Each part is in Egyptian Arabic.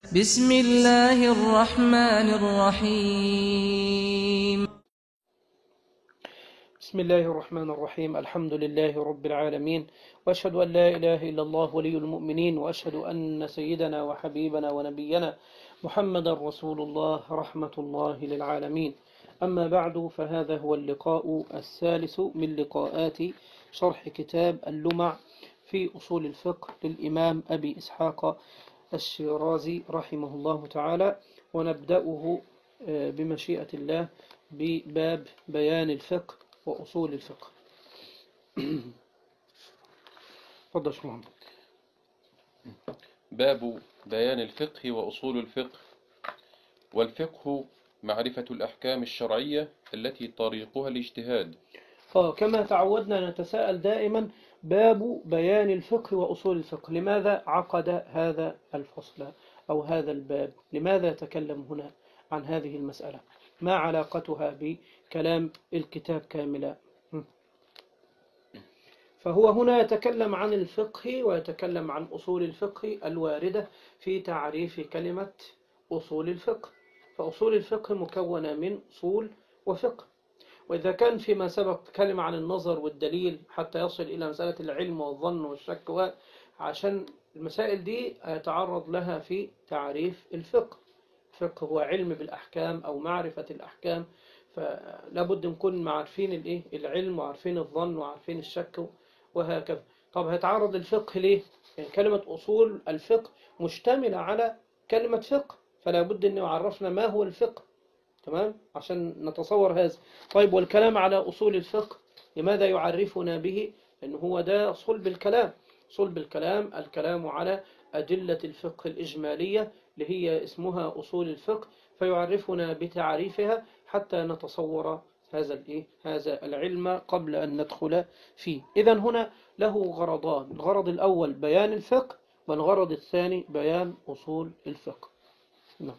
بسم الله الرحمن الرحيم بسم الله الرحمن الرحيم الحمد لله رب العالمين وأشهد أن لا إله إلا الله ولي المؤمنين وأشهد أن سيدنا وحبيبنا ونبينا محمد رسول الله رحمة الله للعالمين أما بعد فهذا هو اللقاء الثالث من لقاءات شرح كتاب اللمع في أصول الفقه للإمام أبي إسحاق الشيرازي رحمه الله تعالى ونبدأه بمشيئة الله بباب بيان الفقه وأصول الفقه تفضل شيخ محمد باب بيان الفقه وأصول الفقه والفقه معرفة الأحكام الشرعية التي طريقها الاجتهاد آه كما تعودنا نتساءل دائما باب بيان الفقه وأصول الفقه لماذا عقد هذا الفصل أو هذا الباب لماذا تكلم هنا عن هذه المسألة ما علاقتها بكلام الكتاب كاملا فهو هنا يتكلم عن الفقه ويتكلم عن أصول الفقه الواردة في تعريف كلمة أصول الفقه فأصول الفقه مكونة من أصول وفقه وإذا كان فيما سبق كلمة عن النظر والدليل حتى يصل إلى مسألة العلم والظن والشك عشان المسائل دي يتعرض لها في تعريف الفقه الفقه هو علم بالأحكام أو معرفة الأحكام فلا بد نكون عارفين الإيه العلم وعارفين الظن وعارفين الشك وهكذا طب هيتعرض الفقه ليه يعني كلمة أصول الفقه مشتملة على كلمة فقه فلا بد أن يعرفنا ما هو الفقه تمام عشان نتصور هذا طيب والكلام على أصول الفقه لماذا يعرفنا به لأن هو ده صلب الكلام صلب الكلام الكلام على أدلة الفقه الإجمالية اللي هي اسمها أصول الفقه فيعرفنا بتعريفها حتى نتصور هذا الإيه؟ هذا العلم قبل أن ندخل فيه إذا هنا له غرضان الغرض الأول بيان الفقه والغرض الثاني بيان أصول الفقه نعم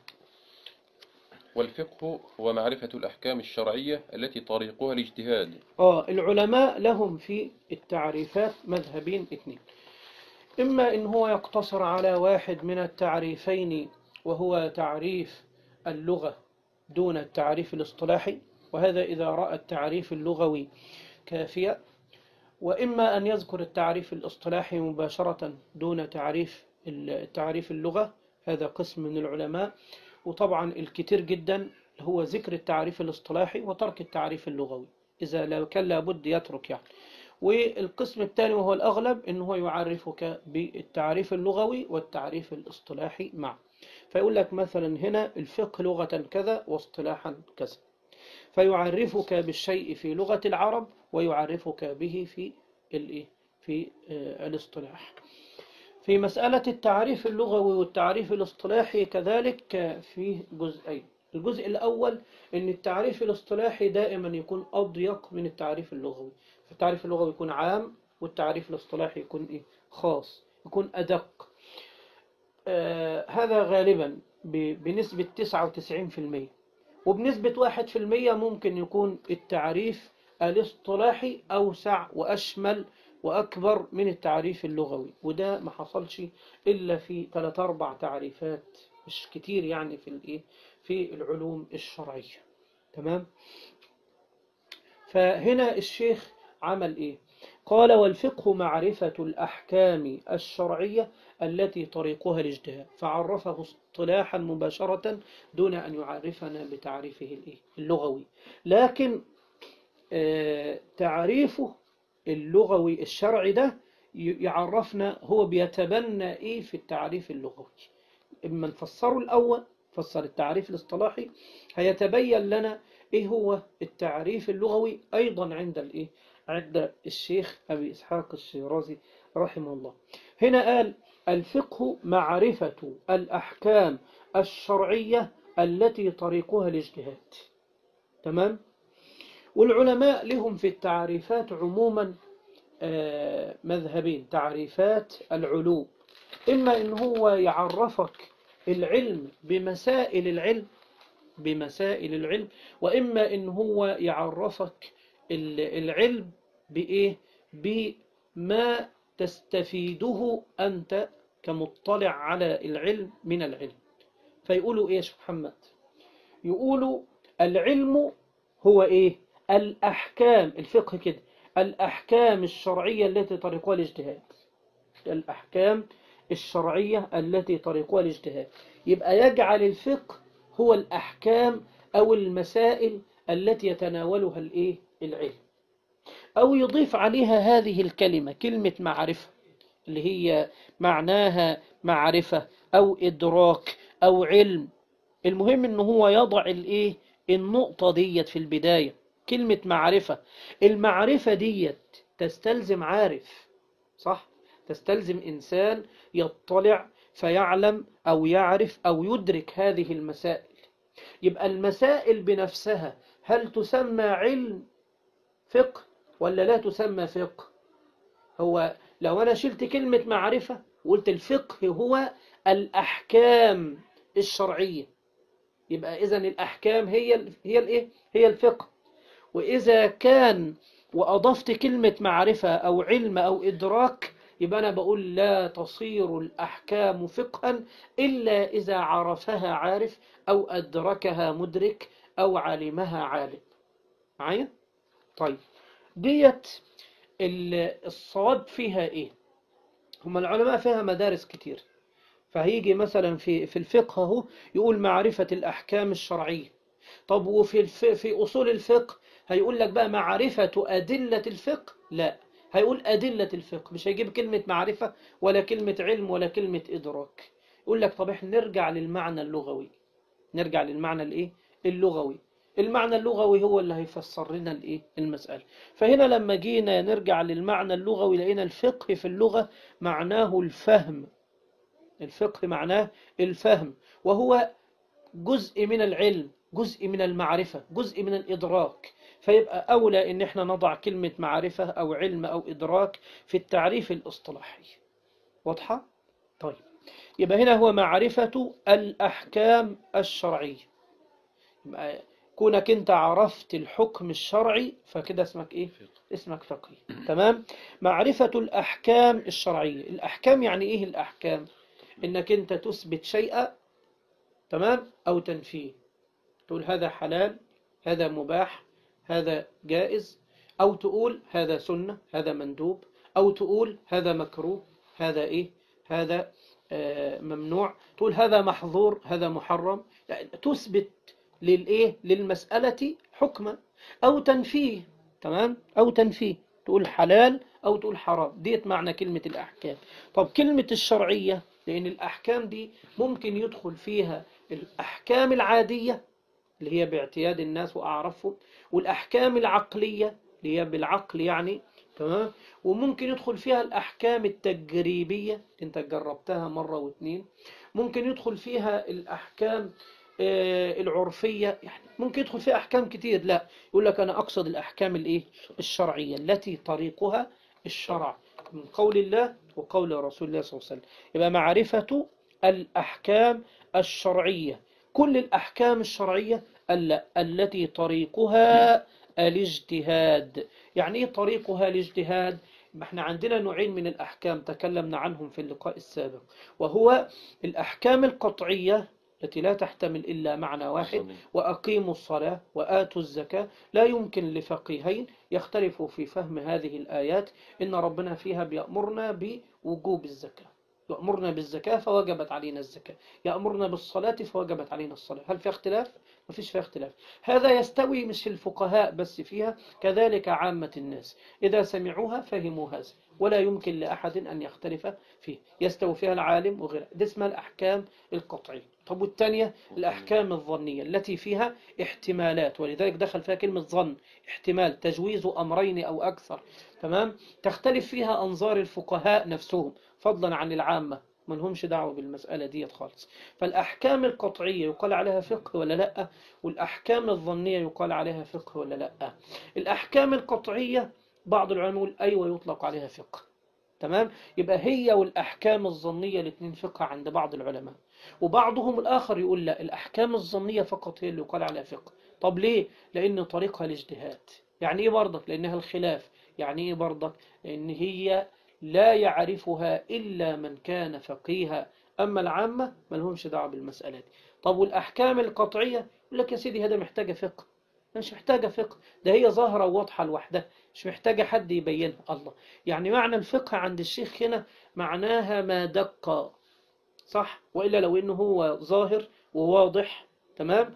والفقه هو معرفة الأحكام الشرعية التي طريقها الاجتهاد آه العلماء لهم في التعريفات مذهبين اثنين إما إن هو يقتصر على واحد من التعريفين وهو تعريف اللغة دون التعريف الاصطلاحي وهذا إذا رأى التعريف اللغوي كافيا وإما أن يذكر التعريف الاصطلاحي مباشرة دون تعريف التعريف اللغة هذا قسم من العلماء وطبعا الكتير جدا هو ذكر التعريف الاصطلاحي وترك التعريف اللغوي إذا لو كان لابد يترك يعني والقسم الثاني وهو الأغلب إنه يعرفك بالتعريف اللغوي والتعريف الاصطلاحي معا فيقول لك مثلا هنا الفقه لغة كذا واصطلاحا كذا فيعرفك بالشيء في لغة العرب ويعرفك به في الايه في الاصطلاح في مسألة التعريف اللغوي والتعريف الاصطلاحي كذلك فيه جزئين الجزء الأول أن التعريف الاصطلاحي دائما يكون أضيق من التعريف اللغوي فالتعريف اللغوي يكون عام والتعريف الاصطلاحي يكون إيه؟ خاص يكون أدق آه هذا غالبا بنسبة 99% وبنسبة 1% ممكن يكون التعريف الاصطلاحي أوسع وأشمل وأكبر من التعريف اللغوي وده ما حصلش إلا في ثلاث أربع تعريفات مش كتير يعني في الإيه في العلوم الشرعية تمام فهنا الشيخ عمل إيه قال والفقه معرفة الأحكام الشرعية التي طريقها الاجتهاد فعرفه اصطلاحا مباشرة دون أن يعرفنا بتعريفه الإيه اللغوي لكن آه تعريفه اللغوي الشرعي ده يعرفنا هو بيتبنى ايه في التعريف اللغوي اما نفسره الاول فسر التعريف الاصطلاحي هيتبين لنا ايه هو التعريف اللغوي ايضا عند الايه عند الشيخ ابي اسحاق الشيرازي رحمه الله هنا قال الفقه معرفة الاحكام الشرعية التي طريقها الاجتهاد تمام والعلماء لهم في التعريفات عموما مذهبين تعريفات العلوم إما إن هو يعرفك العلم بمسائل العلم بمسائل العلم وإما إن هو يعرفك العلم بإيه بما تستفيده أنت كمطلع على العلم من العلم فيقولوا إيه يا شيخ محمد يقولوا العلم هو إيه الأحكام الفقه كده الأحكام الشرعية التي طريقها الاجتهاد الأحكام الشرعية التي طريقها الاجتهاد يبقى يجعل الفقه هو الأحكام أو المسائل التي يتناولها الإيه العلم أو يضيف عليها هذه الكلمة كلمة معرفة اللي هي معناها معرفة أو إدراك أو علم المهم إن هو يضع الإيه النقطة ديت في البداية كلمة معرفة المعرفة ديت تستلزم عارف صح تستلزم إنسان يطلع فيعلم أو يعرف أو يدرك هذه المسائل يبقى المسائل بنفسها هل تسمى علم فقه ولا لا تسمى فقه هو لو أنا شلت كلمة معرفة وقلت الفقه هو الأحكام الشرعية يبقى إذن الأحكام هي ال هي الإيه؟ هي الفقه وإذا كان وأضفت كلمة معرفة أو علم أو إدراك يبقى أنا بقول لا تصير الأحكام فقها إلا إذا عرفها عارف أو أدركها مدرك أو علمها عالم معايا؟ طيب ديت الصواب فيها إيه؟ هم العلماء فيها مدارس كتير فهيجي مثلا في في الفقه اهو يقول معرفة الأحكام الشرعية طب وفي الف... في أصول الفقه هيقول لك بقى معرفة أدلة الفقه لا هيقول أدلة الفقه مش هيجيب كلمة معرفة ولا كلمة علم ولا كلمة إدراك يقول لك طب احنا نرجع للمعنى اللغوي نرجع للمعنى الايه اللغوي المعنى اللغوي هو اللي هيفسر لنا الايه المسألة فهنا لما جينا نرجع للمعنى اللغوي لقينا الفقه في اللغة معناه الفهم الفقه معناه الفهم وهو جزء من العلم جزء من المعرفة جزء من الإدراك فيبقى أولى إن احنا نضع كلمة معرفة أو علم أو إدراك في التعريف الاصطلاحي واضحة؟ طيب يبقى هنا هو معرفة الأحكام الشرعية يبقى كونك انت عرفت الحكم الشرعي فكده اسمك ايه اسمك فقيه تمام معرفة الأحكام الشرعية الأحكام يعني ايه الأحكام انك انت تثبت شيئا تمام او تنفيه تقول هذا حلال هذا مباح هذا جائز او تقول هذا سنة هذا مندوب او تقول هذا مكروه هذا ايه هذا آه ممنوع تقول هذا محظور هذا محرم يعني تثبت للايه للمسألة حكما او تنفيه تمام او تنفيه تقول حلال او تقول حرام ديت معنى كلمة الاحكام طب كلمة الشرعية لأن الأحكام دي ممكن يدخل فيها الأحكام العادية اللي هي باعتياد الناس وأعرفهم والأحكام العقلية اللي هي بالعقل يعني تمام وممكن يدخل فيها الأحكام التجريبية أنت جربتها مرة واثنين ممكن يدخل فيها الأحكام العرفية يعني ممكن يدخل فيها أحكام كتير لا يقول لك أنا أقصد الأحكام الإيه الشرعية التي طريقها الشرع من قول الله وقول رسول الله صلى الله عليه وسلم يبقى معرفة الأحكام الشرعية كل الأحكام الشرعية التي طريقها الاجتهاد يعني إيه طريقها الاجتهاد احنا عندنا نوعين من الأحكام تكلمنا عنهم في اللقاء السابق وهو الأحكام القطعية التي لا تحتمل إلا معنى واحد وأقيموا الصلاة وآتوا الزكاة لا يمكن لفقيهين يختلفوا في فهم هذه الآيات إن ربنا فيها بيأمرنا بوجوب الزكاة يأمرنا بالزكاة فوجبت علينا الزكاة يأمرنا بالصلاة فوجبت علينا الصلاة هل في اختلاف؟ ما فيش فيها اختلاف هذا يستوي مش الفقهاء بس فيها كذلك عامة الناس إذا سمعوها فهموا هذا ولا يمكن لأحد أن يختلف فيه يستوي فيها العالم وغيره ده اسمها الأحكام القطعية طب والثانية الأحكام الظنية التي فيها احتمالات ولذلك دخل فيها كلمة ظن احتمال تجويز أمرين أو أكثر تمام تختلف فيها أنظار الفقهاء نفسهم فضلا عن العامة ما لهمش دعوة بالمسألة دي خالص فالأحكام القطعية يقال عليها فقه ولا لا والأحكام الظنية يقال عليها فقه ولا لا الأحكام القطعية بعض العلماء يقول أيوة يطلق عليها فقه تمام يبقى هي والأحكام الظنية الاثنين فقه عند بعض العلماء وبعضهم الآخر يقول لا الأحكام الظنية فقط هي اللي يقال عليها فقه طب ليه؟ لأن طريقها الاجتهاد يعني إيه برضك؟ لأنها الخلاف يعني إيه برضك؟ لأن هي لا يعرفها إلا من كان فقيها أما العامة ما لهمش دعوة بالمسألة دي طب والأحكام القطعية يقول لك يا سيدي هذا محتاجة فقه مش محتاجة فقه ده هي ظاهرة وواضحة لوحدها مش محتاجة حد يبينها الله يعني معنى الفقه عند الشيخ هنا معناها ما دق صح وإلا لو إنه هو ظاهر وواضح تمام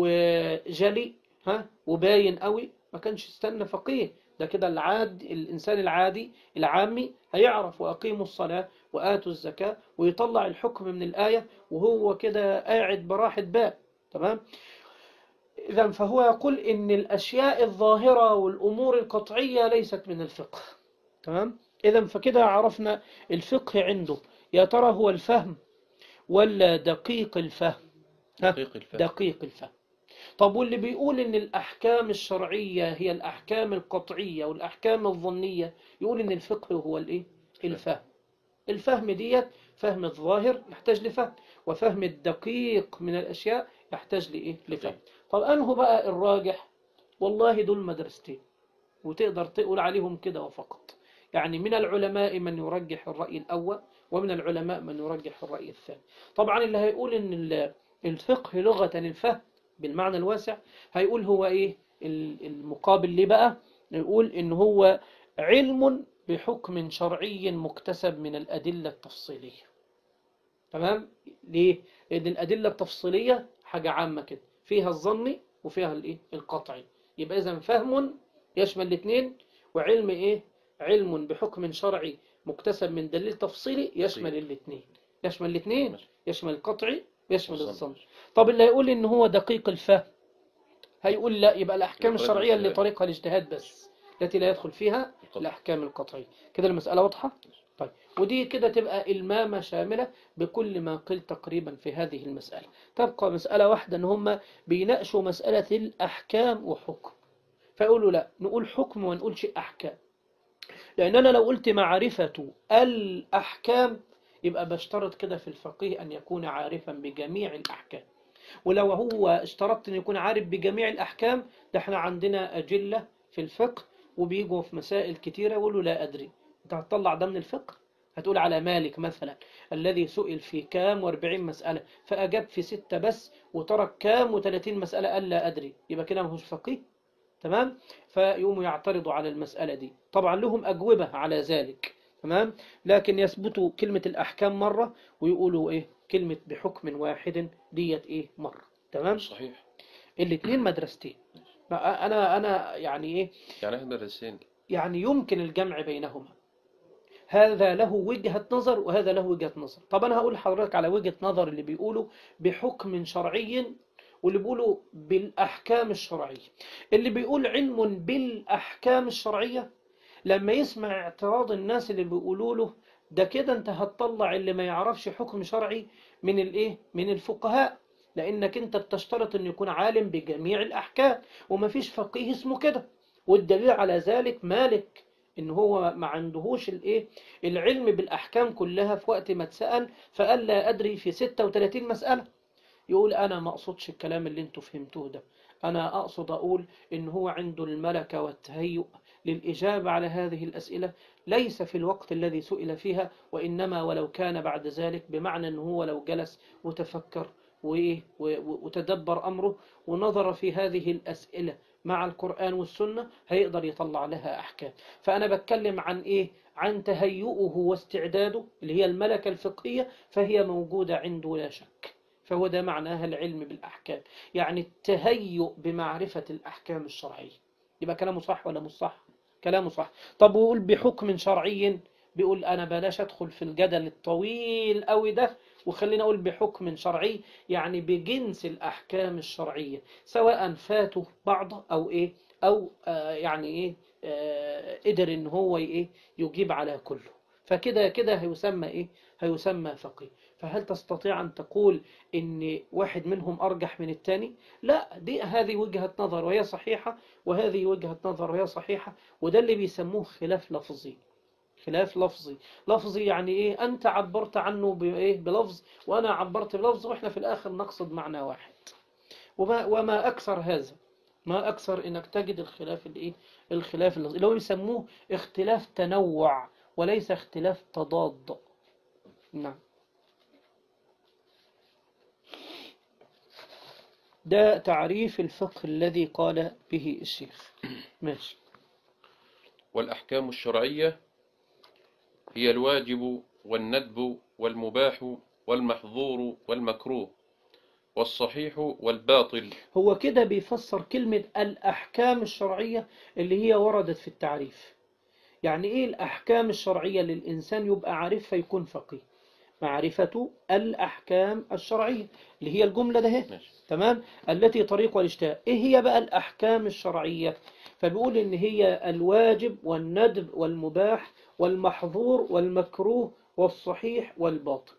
وجلي ها وباين قوي ما كانش استنى فقيه ده كده العاد الإنسان العادي العامي هيعرف وأقيموا الصلاة وآتوا الزكاة ويطلع الحكم من الآية وهو كده قاعد براحة بال تمام إذا فهو يقول إن الأشياء الظاهرة والأمور القطعية ليست من الفقه تمام إذا فكده عرفنا الفقه عنده يا ترى هو الفهم ولا دقيق الفهم ها؟ دقيق الفهم دقيق الفهم طب واللي بيقول ان الاحكام الشرعيه هي الاحكام القطعيه والاحكام الظنيه يقول ان الفقه هو الايه الفهم الفهم ديت فهم الظاهر يحتاج لفهم وفهم الدقيق من الاشياء يحتاج لايه لفهم طب انه بقى الراجح والله دول مدرستين وتقدر تقول عليهم كده وفقط يعني من العلماء من يرجح الرأي الأول ومن العلماء من يرجح الرأي الثاني طبعا اللي هيقول ان ال- الفقه لغة الفهم بالمعنى الواسع هيقول هو ايه ال- المقابل ليه بقى يقول ان هو علم بحكم شرعي مكتسب من الأدلة التفصيلية تمام ليه لأن الأدلة التفصيلية حاجة عامة كده فيها الظني وفيها الايه القطعي يبقى إذا فهم يشمل الاثنين وعلم ايه علم بحكم شرعي مكتسب من دليل تفصيلي يشمل الاثنين يشمل الاثنين يشمل القطعي ويشمل والظن. الظن طب اللي هيقول ان هو دقيق الفهم هيقول لا يبقى الأحكام يبقى الشرعية اللي الاجتهاد. طريقها الاجتهاد بس التي لا يدخل فيها القطع. الأحكام القطعية كده المسألة واضحة طيب ودي كده تبقى إلمامة شاملة بكل ما قيل تقريبا في هذه المسألة تبقى مسألة واحدة ان هم بيناقشوا مسألة الأحكام وحكم فيقولوا لا نقول حكم وما نقولش أحكام لأن أنا لو قلت معرفة الأحكام يبقى بشترط كده في الفقيه أن يكون عارفا بجميع الأحكام ولو هو اشترطت أن يكون عارف بجميع الأحكام ده احنا عندنا أجلة في الفقه وبيجوا في مسائل كتيرة يقولوا لا أدري أنت هتطلع ده من الفقه هتقول على مالك مثلا الذي سئل في كام واربعين مسألة فأجاب في ستة بس وترك كام وثلاثين مسألة قال لا أدري يبقى كده ماهوش فقيه تمام فيقوموا يعترضوا على المسألة دي طبعا لهم أجوبة على ذلك تمام لكن يثبتوا كلمة الأحكام مرة ويقولوا إيه كلمة بحكم واحد ديت إيه مرة تمام صحيح الاثنين مدرستين بقى أنا أنا يعني إيه يعني احنا مدرسين يعني يمكن الجمع بينهما هذا له وجهة نظر وهذا له وجهة نظر طب أنا هقول لحضرتك على وجهة نظر اللي بيقولوا بحكم شرعي واللي بيقولوا بالأحكام الشرعية اللي بيقول علم بالأحكام الشرعية لما يسمع اعتراض الناس اللي بيقولوا له ده كده انت هتطلع اللي ما يعرفش حكم شرعي من الايه من الفقهاء لانك انت بتشترط ان يكون عالم بجميع الاحكام ومفيش فقيه اسمه كده والدليل على ذلك مالك ان هو ما عندهوش الايه العلم بالاحكام كلها في وقت ما اتسال فقال لا ادري في 36 مساله يقول انا ما اقصدش الكلام اللي انتوا فهمتوه ده انا اقصد اقول ان هو عنده الملكه والتهيؤ للاجابه على هذه الاسئله ليس في الوقت الذي سئل فيها وانما ولو كان بعد ذلك بمعنى ان هو لو جلس وتفكر وإيه و- و- وتدبر أمره ونظر في هذه الأسئلة مع القرآن والسنة هيقدر يطلع لها أحكام فأنا بتكلم عن إيه عن تهيئه واستعداده اللي هي الملكة الفقهية فهي موجودة عنده لا شك فهو ده معناها العلم بالأحكام يعني التهيؤ بمعرفة الأحكام الشرعية يبقى كلامه صح ولا مش صح كلامه صح طب ويقول بحكم شرعي بيقول أنا بلاش أدخل في الجدل الطويل قوي ده وخلينا أقول بحكم شرعي يعني بجنس الأحكام الشرعية سواء فاتوا بعض أو إيه أو آه يعني إيه آه قدر إن هو إيه يجيب على كله فكده كده هيسمى إيه هيسمى فقيه فهل تستطيع أن تقول إن واحد منهم أرجح من الثاني لا دي هذه وجهة نظر وهي صحيحة وهذه وجهة نظر وهي صحيحة وده اللي بيسموه خلاف لفظي خلاف لفظي لفظي يعني ايه انت عبرت عنه بايه بلفظ وانا عبرت بلفظ واحنا في الاخر نقصد معنى واحد وما وما اكثر هذا ما اكثر انك تجد الخلاف الايه الخلاف اللفظي اللي هو يسموه اختلاف تنوع وليس اختلاف تضاد نعم ده تعريف الفقه الذي قال به الشيخ ماشي والأحكام الشرعية هي الواجب والندب والمباح والمحظور والمكروه والصحيح والباطل هو كده بيفسر كلمة الأحكام الشرعية اللي هي وردت في التعريف يعني إيه الأحكام الشرعية للإنسان يبقى عارفها يكون فقيه معرفة الأحكام الشرعية اللي هي الجملة ده ماشي. تمام التي طريق الاجتهاد إيه هي بقى الأحكام الشرعية فبيقول إن هي الواجب والندب والمباح والمحظور والمكروه والصحيح والباطل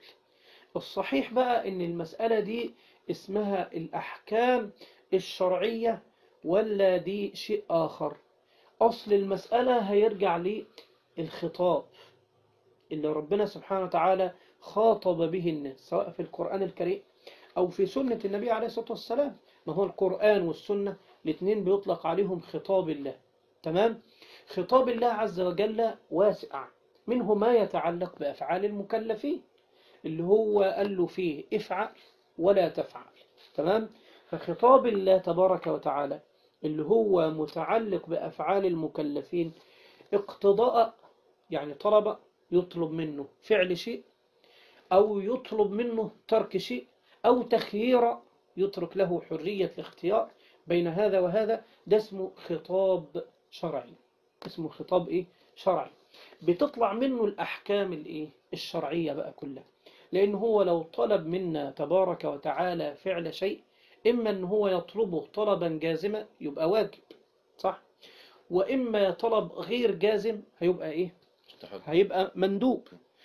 الصحيح بقى إن المسألة دي اسمها الأحكام الشرعية ولا دي شيء آخر أصل المسألة هيرجع للخطاب اللي ربنا سبحانه وتعالى خاطب به الناس سواء في القرآن الكريم أو في سنة النبي عليه الصلاة والسلام ما هو القرآن والسنة الاثنين بيطلق عليهم خطاب الله تمام خطاب الله عز وجل واسع منه ما يتعلق بأفعال المكلفين اللي هو قال له فيه افعل ولا تفعل تمام فخطاب الله تبارك وتعالى اللي هو متعلق بأفعال المكلفين اقتضاء يعني طلب يطلب منه فعل شيء أو يطلب منه ترك شيء أو تخيير يترك له حرية الاختيار بين هذا وهذا ده اسمه خطاب شرعي اسمه خطاب إيه؟ شرعي بتطلع منه الأحكام الإيه؟ الشرعية بقى كلها لأن هو لو طلب منا تبارك وتعالى فعل شيء إما أن هو يطلبه طلبا جازما يبقى واجب صح وإما طلب غير جازم هيبقى إيه مستحب هيبقى مندوب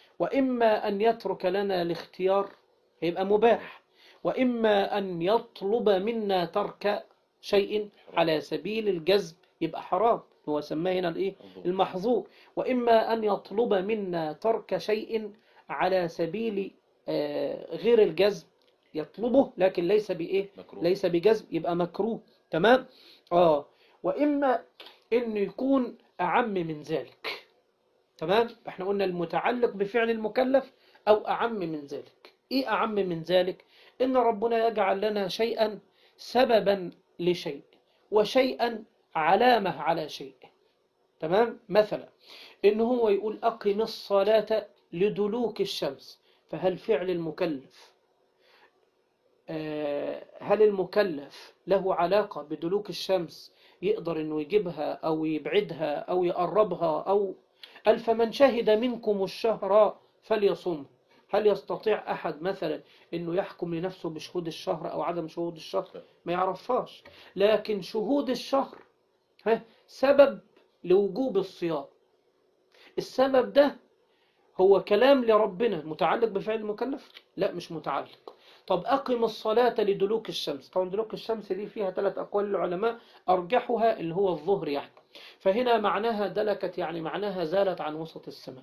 وإما أن يترك لنا الاختيار هيبقى مباح وإما أن يطلب منا ترك شيء على سبيل الجذب يبقى حرام هو سماه هنا الإيه المحظور وإما أن يطلب منا ترك شيء على سبيل آه، غير الجذب يطلبه لكن ليس بإيه مكروه ليس بجذب يبقى مكروه تمام آه وإما إنه يكون أعم من ذلك تمام احنا قلنا المتعلق بفعل المكلف أو أعم من ذلك إيه أعم من ذلك إن ربنا يجعل لنا شيئا سببا لشيء وشيئا علامة على شيء تمام مثلا إن هو يقول أقم الصلاة لدلوك الشمس فهل فعل المكلف آه، هل المكلف له علاقة بدلوك الشمس يقدر انه يجيبها او يبعدها او يقربها او قال فمن شهد منكم الشهر فليصم هل يستطيع احد مثلا انه يحكم لنفسه بشهود الشهر او عدم شهود الشهر ما يعرفهاش لكن شهود الشهر ها سبب لوجوب الصيام السبب ده هو كلام لربنا متعلق بفعل المكلف لا مش متعلق طب أقم الصلاة لدلوك الشمس طبعا دلوك الشمس دي فيها ثلاث أقوال للعلماء أرجحها اللي هو الظهر يعني فهنا معناها دلكت يعني معناها زالت عن وسط السماء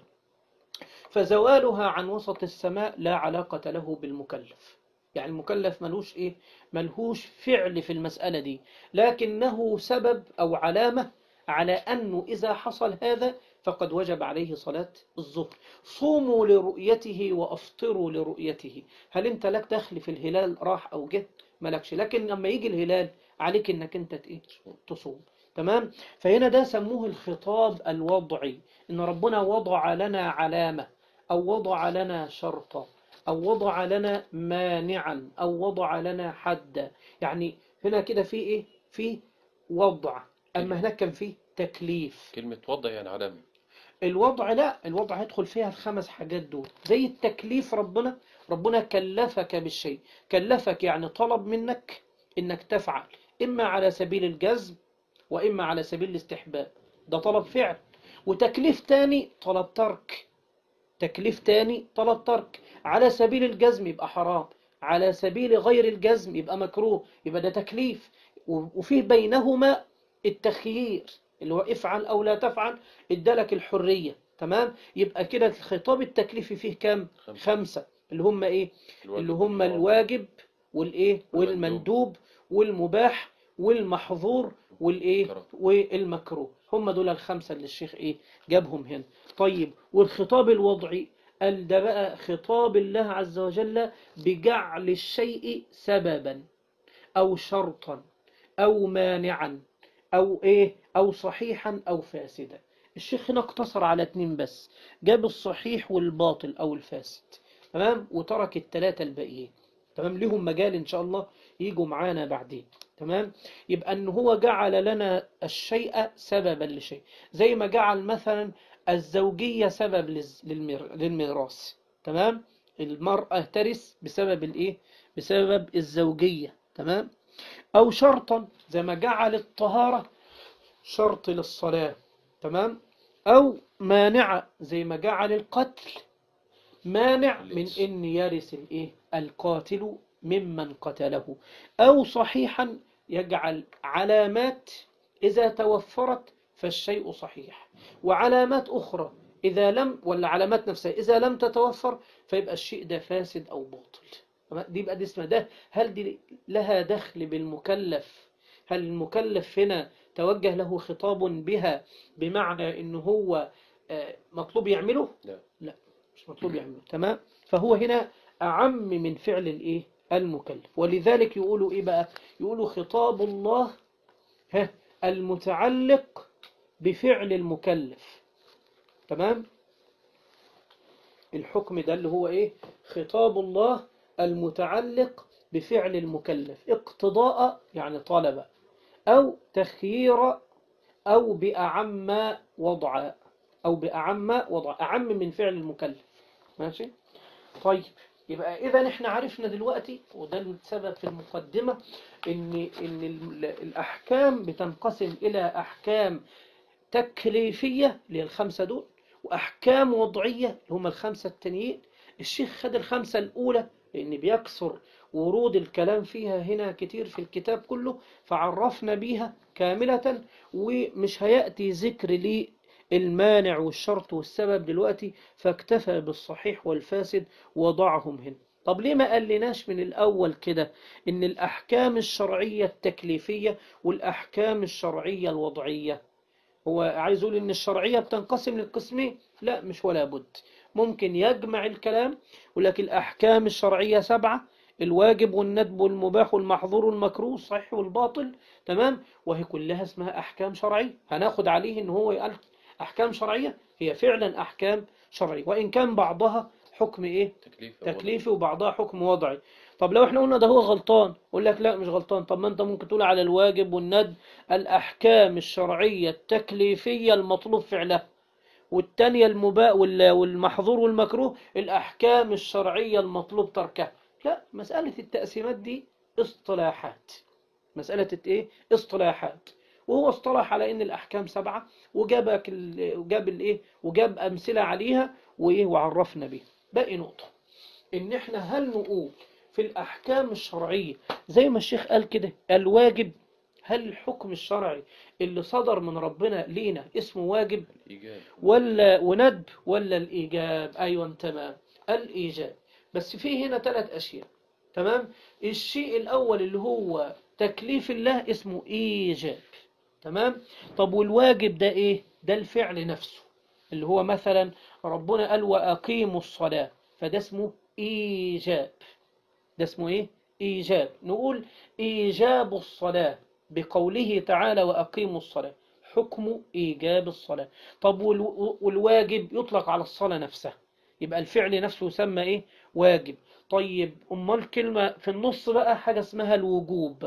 فزوالها عن وسط السماء لا علاقة له بالمكلف يعني المكلف ملوش إيه ملهوش فعل في المسألة دي لكنه سبب أو علامة على أنه إذا حصل هذا فقد وجب عليه صلاة الظهر صوموا لرؤيته وأفطروا لرؤيته هل أنت لك دخل في الهلال راح أو جه ملكش لكن لما يجي الهلال عليك أنك أنت إيه؟ تصوم تمام فهنا ده سموه الخطاب الوضعي إن ربنا وضع لنا علامة أو وضع لنا شرطا أو وضع لنا مانعا أو وضع لنا حدا يعني هنا كده في إيه في وضع أما هناك كان في تكليف كلمة وضع يعني علامة الوضع لا الوضع هيدخل فيها الخمس حاجات دول زي التكليف ربنا ربنا كلفك بالشيء كلفك يعني طلب منك انك تفعل اما على سبيل الجذب واما على سبيل الاستحباب ده طلب فعل وتكليف تاني طلب ترك تكليف تاني طلب ترك على سبيل الجزم يبقى حرام على سبيل غير الجزم يبقى مكروه يبقى ده تكليف وفيه بينهما التخيير اللي هو افعل أو لا تفعل ادالك الحرية تمام يبقى كده الخطاب التكليفي فيه كام خمسة. خمسة اللي هم ايه الواجب اللي هم والحرام. الواجب والايه والمندوب. والمندوب والمباح والمحظور والايه كرم. والمكروه هم دول الخمسة اللي الشيخ ايه جابهم هنا طيب والخطاب الوضعي قال ده بقى خطاب الله عز وجل بجعل الشيء سببا أو شرطا أو مانعا أو إيه أو صحيحا أو فاسدا الشيخ هنا اقتصر على اتنين بس جاب الصحيح والباطل أو الفاسد تمام وترك التلاتة الباقيين تمام لهم مجال إن شاء الله يجوا معانا بعدين تمام يبقى أن هو جعل لنا الشيء سببا لشيء زي ما جعل مثلا الزوجية سبب للز- للمير- للميراث تمام المرأة ترث بسبب الإيه بسبب الزوجية تمام أو شرطا زي ما جعل الطهارة شرط للصلاة تمام أو مانعة زي ما جعل القتل مانع من إن يرث الإيه القاتل ممن قتله أو صحيحا يجعل علامات إذا توفرت فالشيء صحيح وعلامات أخرى إذا لم ولا علامات نفسها إذا لم تتوفر فيبقى الشيء ده فاسد أو باطل تمام؟ دي يبقى دي اسمها ده هل دي لها دخل بالمكلف هل المكلف هنا توجه له خطاب بها بمعنى إن هو آه، مطلوب يعمله لا. لا مش مطلوب يعمله تمام فهو هنا أعم من فعل الإيه المكلف ولذلك يقولوا إيه بقى يقولوا خطاب الله ها المتعلق بفعل المكلف تمام الحكم ده اللي هو ايه خطاب الله المتعلق بفعل المكلف اقتضاء يعني طلب او تخيير او بأعم وضع او بأعم وضع اعم من فعل المكلف ماشي طيب يبقى اذا احنا عرفنا دلوقتي وده السبب في المقدمة ان ان ال- الاحكام بتنقسم الى احكام تكليفية اللي هي الخمسة دول وأحكام وضعية اللي هم الخمسة التانيين الشيخ خد الخمسة الأولى لأن بيكثر ورود الكلام فيها هنا كتير في الكتاب كله فعرفنا بيها كاملة ومش هيأتي ذكر للمانع والشرط والسبب دلوقتي فاكتفى بالصحيح والفاسد وضعهم هنا طب ليه ما قالناش من الأول كده إن الأحكام الشرعية التكليفية والأحكام الشرعية الوضعية هو عايز يقول ان الشرعية بتنقسم للقسمين لا مش ولا بد ممكن يجمع الكلام ولكن الأحكام الشرعية سبعة الواجب والندب والمباح والمحظور والمكروه الصحيح والباطل تمام وهي كلها اسمها أحكام شرعية هناخد عليه ان هو يقال أحكام شرعية هي فعلا أحكام شرعية وإن كان بعضها حكم إيه تكليف أو تكليفي وبعضها حكم وضعي طب لو احنا قلنا ده هو غلطان يقول لك لا مش غلطان طب ما انت ممكن تقول على الواجب والند الأحكام الشرعية التكليفية المطلوب فعلها والتانية المباء وال- والمحظور والمكروه الأحكام الشرعية المطلوب تركها لا مسألة التقسيمات دي اصطلاحات مسألة ايه اصطلاحات وهو اصطلح على ان الأحكام سبعة وجابك ال- وجاب الايه وجاب أمثلة عليها وايه وعرفنا بيها باقي نقطة ان احنا هل نقول في الأحكام الشرعية زي ما الشيخ قال كده الواجب هل الحكم الشرعي اللي صدر من ربنا لينا اسمه واجب الإيجاب ولا وندب ولا الإيجاب أيوة تمام الإيجاب بس في هنا ثلاث أشياء تمام الشيء الأول اللي هو تكليف الله اسمه إيجاب تمام طب والواجب ده إيه ده الفعل نفسه اللي هو مثلا ربنا قال وأقيموا الصلاة فده اسمه إيجاب ده اسمه إيه إيجاب نقول إيجاب الصلاة بقوله تعالى وأقيموا الصلاة حكم إيجاب الصلاة طب والو- والواجب يطلق على الصلاة نفسها يبقى الفعل نفسه يسمى إيه واجب طيب أمال كلمة في النص بقى حاجة اسمها الوجوب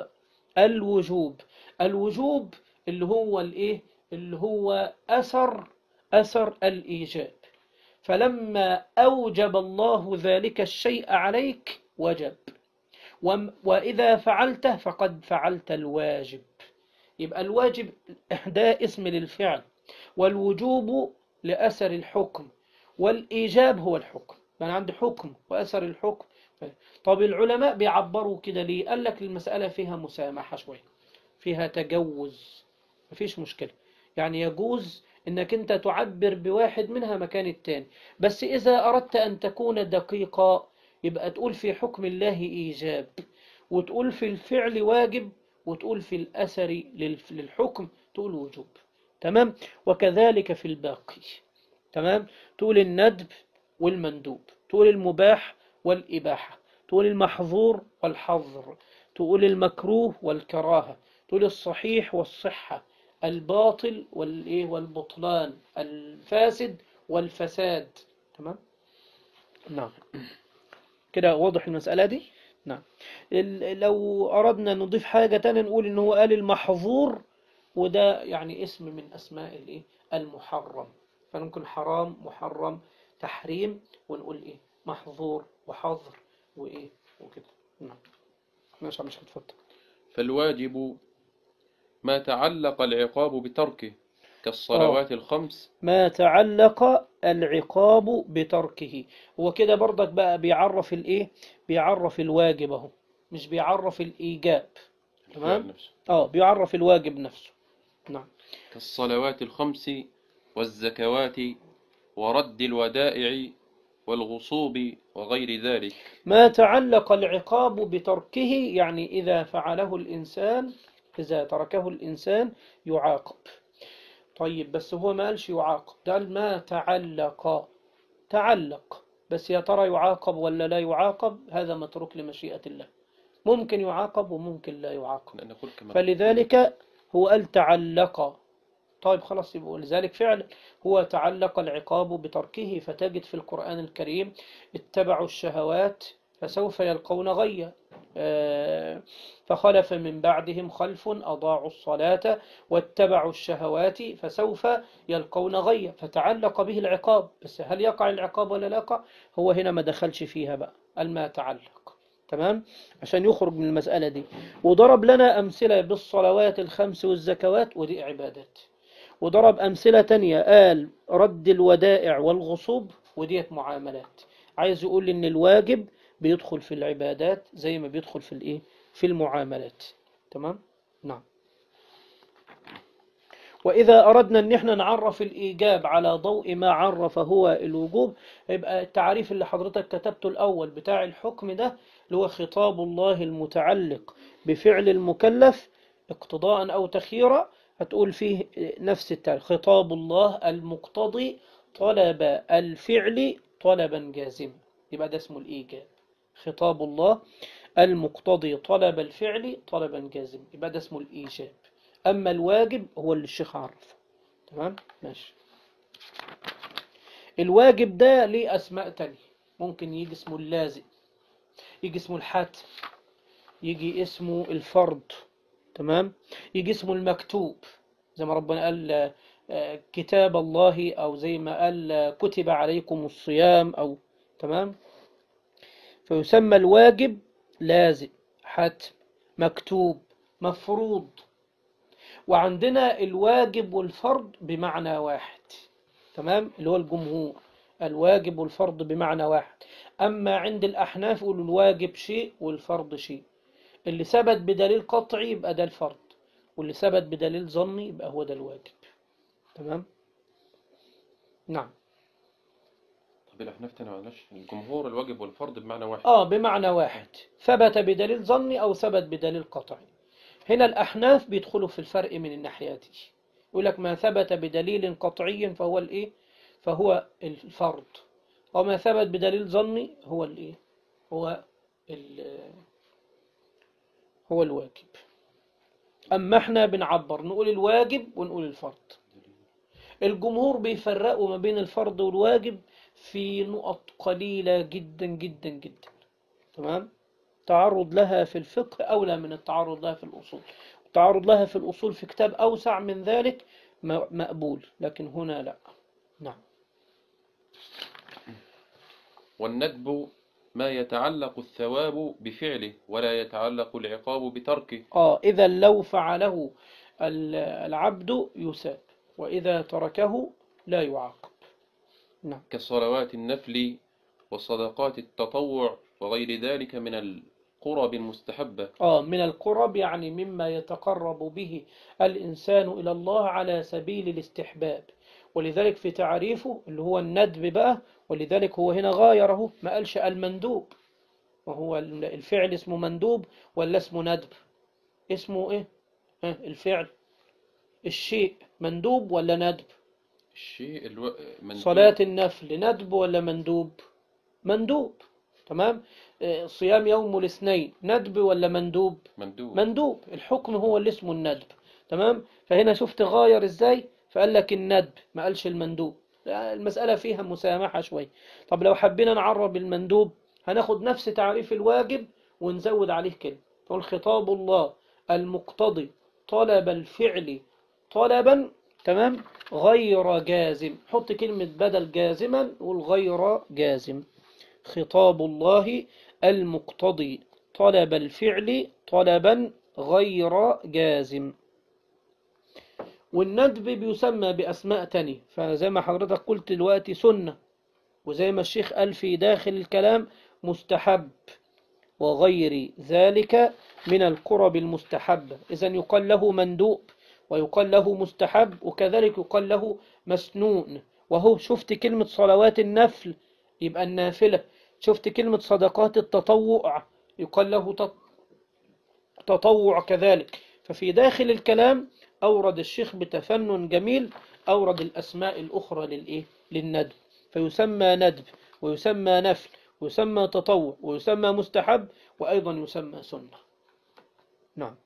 الوجوب الوجوب اللي هو الإيه اللي هو أثر أثر الإيجاب فلما أوجب الله ذلك الشيء عليك وجب وم- وإذا فعلته فقد فعلت الواجب يبقى الواجب ده اسم للفعل والوجوب لأثر الحكم والإيجاب هو الحكم أنا عندي حكم وأثر الحكم طب العلماء بيعبروا كده ليه قال لك المسألة فيها مسامحة شوية فيها تجوز مفيش مشكلة يعني يجوز انك انت تعبر بواحد منها مكان التاني بس اذا اردت ان تكون دقيقا يبقى تقول في حكم الله ايجاب وتقول في الفعل واجب وتقول في الاثر للف- للحكم تقول وجوب تمام وكذلك في الباقي تمام تقول الندب والمندوب تقول المباح والإباحة تقول المحظور والحظر تقول المكروه والكراهة تقول الصحيح والصحة الباطل والإيه والبطلان الفاسد والفساد تمام نعم كده واضح المسألة دي نعم ال- لو أردنا نضيف حاجة تانية نقول إن هو قال المحظور وده يعني اسم من أسماء الإيه المحرم فممكن حرام محرم تحريم ونقول إيه محظور وحظر وإيه وكده نعم ماشي مش هتفضل فالواجب ما تعلق العقاب بتركه كالصلوات الخمس ما تعلق العقاب بتركه هو كده برضك بقى بيعرف الايه بيعرف الواجب اهو مش بيعرف الايجاب تمام الفعل نفسه. اه بيعرف الواجب نفسه نعم كالصلوات الخمس والزكوات ورد الودائع والغصوب وغير ذلك ما تعلق العقاب بتركه يعني إذا فعله الإنسان إذا تركه الإنسان يعاقب طيب بس هو ما قالش يعاقب ده قال ما تعلق تعلق بس يا ترى يعاقب ولا لا يعاقب هذا متروك لمشيئة الله ممكن يعاقب وممكن لا يعاقب لأن كل كما فلذلك هو قال تعلق طيب خلاص يبقى ولذلك فعلا هو تعلق العقاب بتركه فتجد في القرآن الكريم اتبعوا الشهوات فسوف يلقون غيا آه، فخلف من بعدهم خلف أضاعوا الصلاة واتبعوا الشهوات فسوف يلقون غيا فتعلق به العقاب بس هل يقع العقاب ولا لا يقع هو هنا ما دخلش فيها بقى قال ما تعلق تمام عشان يخرج من المسألة دي وضرب لنا أمثلة بالصلوات الخمس والزكوات ودي عبادات وضرب أمثلة تانية قال رد الودائع والغصوب وديت معاملات عايز يقول إن الواجب بيدخل في العبادات زي ما بيدخل في الإيه في المعاملات تمام نعم وإذا أردنا أن احنا نعرف الإيجاب على ضوء ما عرف هو الوجوب يبقى التعريف اللي حضرتك كتبته الأول بتاع الحكم ده اللي هو خطاب الله المتعلق بفعل المكلف اقتضاء أو تخييرا هتقول فيه نفس التعريف خطاب الله المقتضي طلب الفعل طلبا جازما يبقى ده اسمه الإيجاب خطاب الله المقتضي طلب الفعل طلبا جازما يبقى ده اسمه الإيجاب أما الواجب هو اللي الشيخ عرفه تمام ماشي الواجب ده ليه أسماء تانية ممكن يجي اسمه اللازم يجي اسمه الحتم يجي اسمه الفرض تمام يجي اسمه المكتوب زي ما ربنا قال آه، كتاب الله أو زي ما قال آه، كتب عليكم الصيام أو تمام فيسمى الواجب لازم حتم مكتوب مفروض وعندنا الواجب والفرض بمعنى واحد تمام اللي هو الجمهور الواجب والفرض بمعنى واحد أما عند الأحناف يقولوا الواجب شيء والفرض شيء اللي ثبت بدليل قطعي يبقى ده الفرض واللي ثبت بدليل ظني يبقى هو ده الواجب تمام نعم طب الأحناف تاني معلش الجمهور الواجب والفرض بمعنى واحد آه بمعنى واحد ثبت بدليل ظني أو ثبت بدليل قطعي هنا الأحناف بيدخلوا في الفرق من الناحية دي يقول لك ما ثبت بدليل قطعي فهو الإيه فهو الفرض وما ثبت بدليل ظني هو الإيه هو ال- هو الواجب أما احنا بنعبر نقول الواجب ونقول الفرض الجمهور بيفرقوا ما بين الفرض والواجب في نقط قليلة جدا جدا جدا تمام تعرض لها في الفقه أولى من التعرض لها في الأصول التعرض لها في الأصول في كتاب أوسع من ذلك م- مقبول لكن هنا لا نعم والندب ما يتعلق الثواب بفعله ولا يتعلق العقاب بتركه آه إذا لو فعله ال- العبد يساب وإذا تركه لا يعاقب نعم كصلوات النفل وصدقات التطوع وغير ذلك من القرب المستحبة آه من القرب يعني مما يتقرب به الإنسان إلى الله على سبيل الاستحباب ولذلك في تعريفه اللي هو الندب بقى ولذلك هو هنا غايره ما قالش المندوب وهو الفعل اسمه مندوب ولا اسمه ندب اسمه ايه ها الفعل الشيء مندوب ولا ندب الشيء الو... مندوب. صلاة النفل ندب ولا مندوب مندوب تمام آه، صيام يوم الاثنين ندب ولا مندوب مندوب مندوب الحكم هو اللي اسمه الندب تمام فهنا شفت غاير ازاي فقال لك الندب ما قالش المندوب لا، المسألة فيها مسامحة شوي طب لو حبينا نعرب المندوب هناخد نفس تعريف الواجب ونزود عليه كلمة نقول خطاب الله المقتضي طلب الفعل طلبا تمام غير جازم حط كلمة بدل جازما نقول غير جازم خطاب الله المقتضي طلب الفعل طلبا غير جازم والندب بيسمى بأسماء تانية فزي ما حضرتك قلت دلوقتي سنة وزي ما الشيخ قال في داخل الكلام مستحب وغير ذلك من القرب المستحبة إذا يقال له مندوب ويقال له مستحب وكذلك يقال له مسنون وهو شفت كلمة صلوات النفل يبقى النافلة شفت كلمة صدقات التطوع يقال له تط- تطوع كذلك ففي داخل الكلام أورد الشيخ بتفنن جميل أورد الأسماء الأخرى للإيه؟ للندب فيسمى ندب ويسمى نفل ويسمى تطوع ويسمى مستحب وأيضا يسمى سنة نعم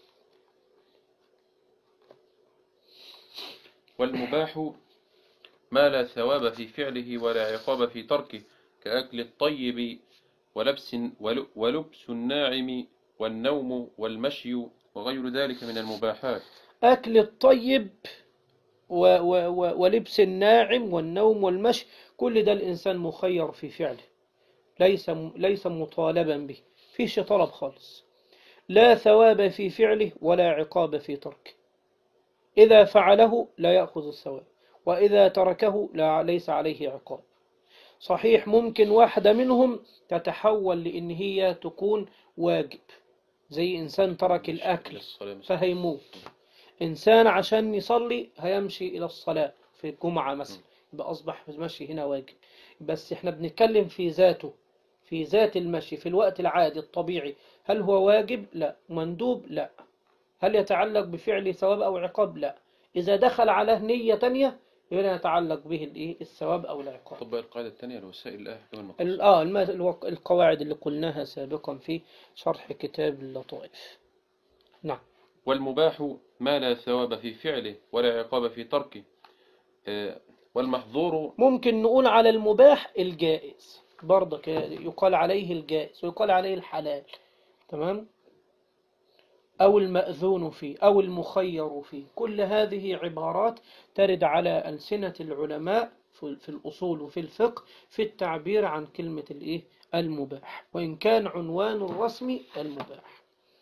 والمباح ما لا ثواب في فعله ولا عقاب في تركه كأكل الطيب ولبس, ول- ولبس الناعم والنوم والمشي وغير ذلك من المباحات أكل الطيب و و و ولبس الناعم والنوم والمشي كل ده الإنسان مخير في فعله ليس ليس مطالبا به فيش طلب خالص لا ثواب في فعله ولا عقاب في تركه إذا فعله لا يأخذ الثواب وإذا تركه لا ليس عليه عقاب صحيح ممكن واحدة منهم تتحول لإن هي تكون واجب زي إنسان ترك الأكل للصلاة مثلا. فهيموت إنسان عشان يصلي هيمشي إلى الصلاة في الجمعة مثلا يبقى أصبح المشي هنا واجب بس إحنا بنتكلم في ذاته في ذات المشي في الوقت العادي الطبيعي هل هو واجب؟ لا مندوب؟ لا هل يتعلق بفعل ثواب أو عقاب؟ لا إذا دخل على نية تانية يبقى يتعلق به الإيه؟ الثواب أو العقاب طب بقى القاعدة الثانية الوسائل لا يحكم المقصود ال- آه الم- الوق- القواعد اللي قلناها سابقا في شرح كتاب اللطائف نعم والمباح ما لا ثواب في فعله ولا عقاب في تركه آه، والمحظور ممكن نقول على المباح الجائز برضك يقال عليه الجائز ويقال عليه الحلال تمام أو المأذون فيه أو المخير فيه كل هذه عبارات ترد على ألسنة العلماء في في الأصول وفي الفقه في التعبير عن كلمة الإيه المباح وإن كان عنوان الرسمي المباح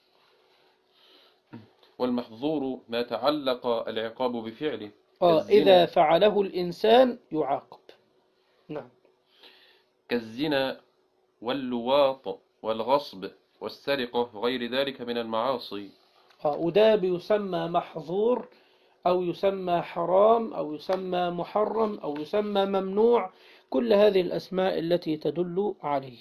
والمحظور ما تعلق العقاب بفعله آه الزنا. إذا فعله الإنسان يعاقب نعم كالزنا واللواط والغصب والسرقة وغير ذلك من المعاصي آه، وده بيسمى محظور أو يسمى حرام أو يسمى محرم أو يسمى ممنوع كل هذه الأسماء التي تدل عليه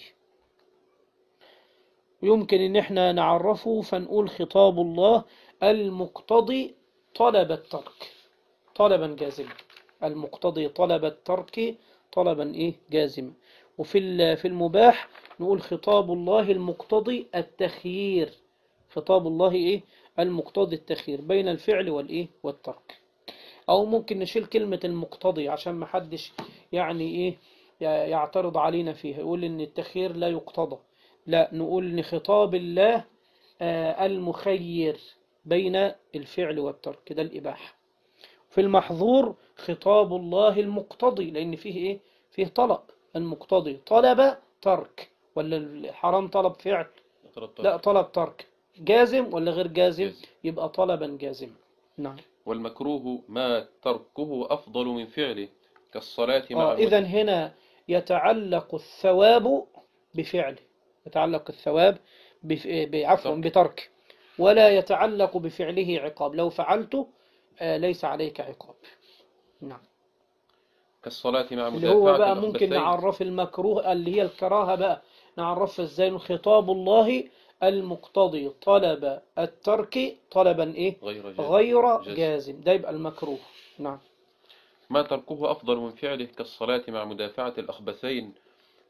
يمكن إن احنا نعرفه فنقول خطاب الله المقتضي طلب الترك طلبا جازما المقتضي طلب الترك طلبا إيه جازما وفي ال- في المباح نقول خطاب الله المقتضي التخيير خطاب الله إيه المقتضي التخيير بين الفعل والإيه والترك أو ممكن نشيل كلمة المقتضي عشان ما حدش يعني إيه ي- يعترض علينا فيها يقول إن التخيير لا يقتضى لا نقول إن خطاب الله آه، المخير بين الفعل والترك ده الإباحة في المحظور خطاب الله المقتضي لأن فيه إيه فيه طلب المقتضي طلب ترك ولا الحرام طلب فعل لا طلب ترك جازم ولا غير جازم جازم. يبقى طلبا جازما نعم والمكروه ما تركه أفضل من فعله كالصلاة مع آه إذا هنا يتعلق الثواب بفعله يتعلق الثواب بف... ب- عفوا ترك. بترك ولا يتعلق بفعله عقاب لو فعلته آه ليس عليك عقاب نعم كالصلاة مع اللي هو مدافعة بقى ممكن الأخبثين. نعرف المكروه اللي هي الكراهة بقى نعرفها ازاي خطاب الله المقتضي طلب الترك طلبا ايه غير جازم. غير جازم. جازم ده يبقى المكروه نعم ما تركه أفضل من فعله كالصلاة مع مدافعة الأخبثين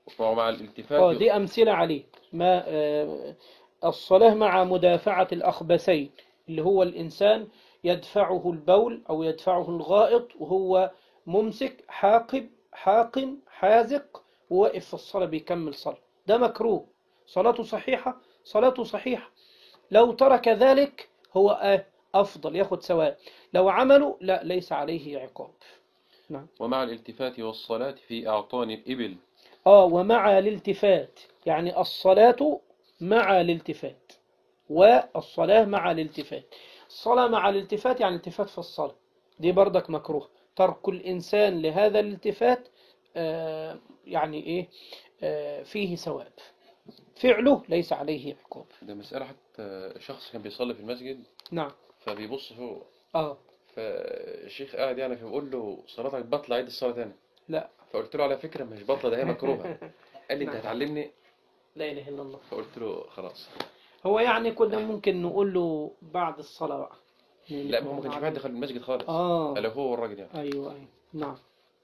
ومع اه الالتفات دي أمثلة عليه ما آه، الصلاة مع مدافعة الأخبثين اللي هو الإنسان يدفعه البول أو يدفعه الغائط وهو ممسك حاقب حاقن حازق وواقف في الصلاة بيكمل صلاة ده مكروه صلاته صحيحة صلاته صحيحة لو ترك ذلك هو آه، أفضل ياخد سواء لو عمله لا ليس عليه عقاب ومع الالتفات والصلاة في أعطان الإبل آه ومع الالتفات يعني الصلاة مع الالتفات والصلاة مع الالتفات الصلاة مع الالتفات يعني التفات في الصلاة دي بردك مكروه ترك الإنسان لهذا الالتفات آه يعني إيه آه فيه ثواب فعله ليس عليه عقاب ده مسألة حتى شخص كان بيصلي في المسجد نعم فبيبص فوق آه فالشيخ قاعد يعني فبقول له صلاتك بطلة عيد الصلاة تاني لا فقلت له على فكرة مش بطلة ده هي مكروهة قال لي انت نعم. هتعلمني لا إله إلا الله فقلت له خلاص هو يعني كنا ممكن نقول له بعد الصلاة بقى لا ما هو ما كانش في حد دخل المسجد خالص آه الا هو والراجل يعني أيوة أيوة نعم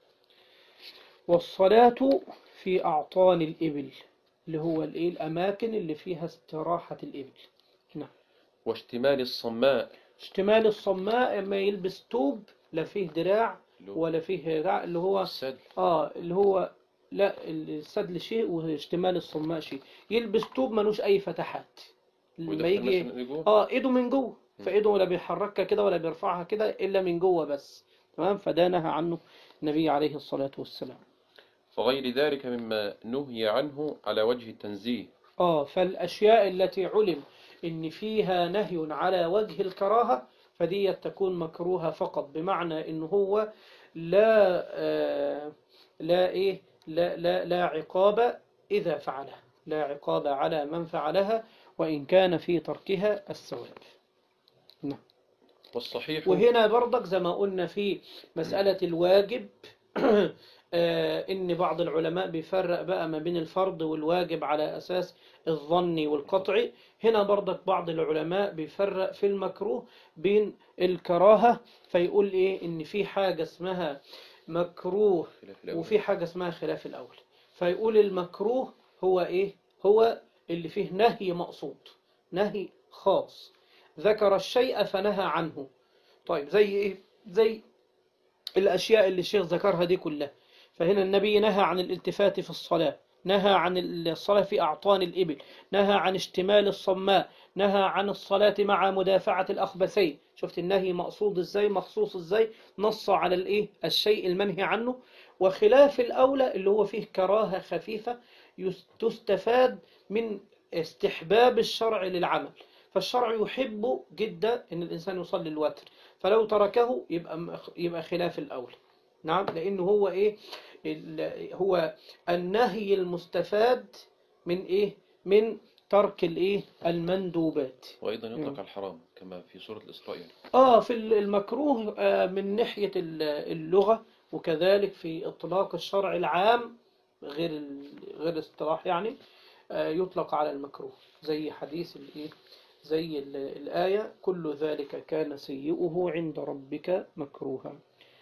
والصلاة في أعطان الإبل اللي هو الإيه الأماكن اللي فيها استراحة الإبل واشتمال الصماء اشتمال الصماء اما يلبس توب لا فيه دراع اللي هو ولا فيه دراع اللي هو السدل اه اللي هو لا السدل شيء واشتمال الصماء شيء يلبس توب ملوش أي فتحات لما ويدخل يجي مثلا جوه اه ايده من جوه فايده ولا بيحركها كده ولا بيرفعها كده الا من جوه بس تمام فده نهى عنه النبي عليه الصلاة والسلام وغير ذلك مما نهي عنه على وجه التنزيه اه فالاشياء التي علم ان فيها نهي على وجه الكراهة فدي تكون مكروهة فقط بمعنى ان هو لا آه لا ايه لا لا لا عقاب اذا فعلها لا عقاب على من فعلها وان كان في تركها الثواب والصحيح وهنا برضك زي ما قلنا في مسألة الواجب آه، إن بعض العلماء بيفرق بقى ما بين الفرض والواجب على أساس الظني والقطعي هنا برضك بعض العلماء بيفرق في المكروه بين الكراهة فيقول إيه إن في حاجة اسمها مكروه خلاف الأول. وفي حاجة اسمها خلاف الأول فيقول المكروه هو إيه هو اللي فيه نهي مقصود نهي خاص ذكر الشيء فنهى عنه طيب زي إيه زي الأشياء اللي الشيخ ذكرها دي كلها فهنا النبي نهى عن الالتفات في الصلاة نهى عن الصلاة في أعطان الإبل نهى عن اشتمال الصماء نهى عن الصلاة مع مدافعة الأخبثين شفت النهي مقصود ازاي مخصوص ازاي نص على الايه الشيء المنهي عنه وخلاف الأولى اللي هو فيه كراهة خفيفة يس- تستفاد من استحباب الشرع للعمل فالشرع يحب جدا ان الانسان يصلي الوتر فلو تركه يبقى مخ- يبقى خلاف الاولى نعم لانه هو ايه ال- هو النهي المستفاد من ايه من ترك الايه المندوبات وأيضا مم. يطلق على الحرام كما في سورة الإسراء يعني. اه في المكروه آه، من ناحية ال- اللغة وكذلك في اطلاق الشرع العام غير ال- غير الاصطلاح يعني آه، يطلق على المكروه زي حديث الايه زي ال- الآية كل ذلك كان سيئه عند ربك مكروها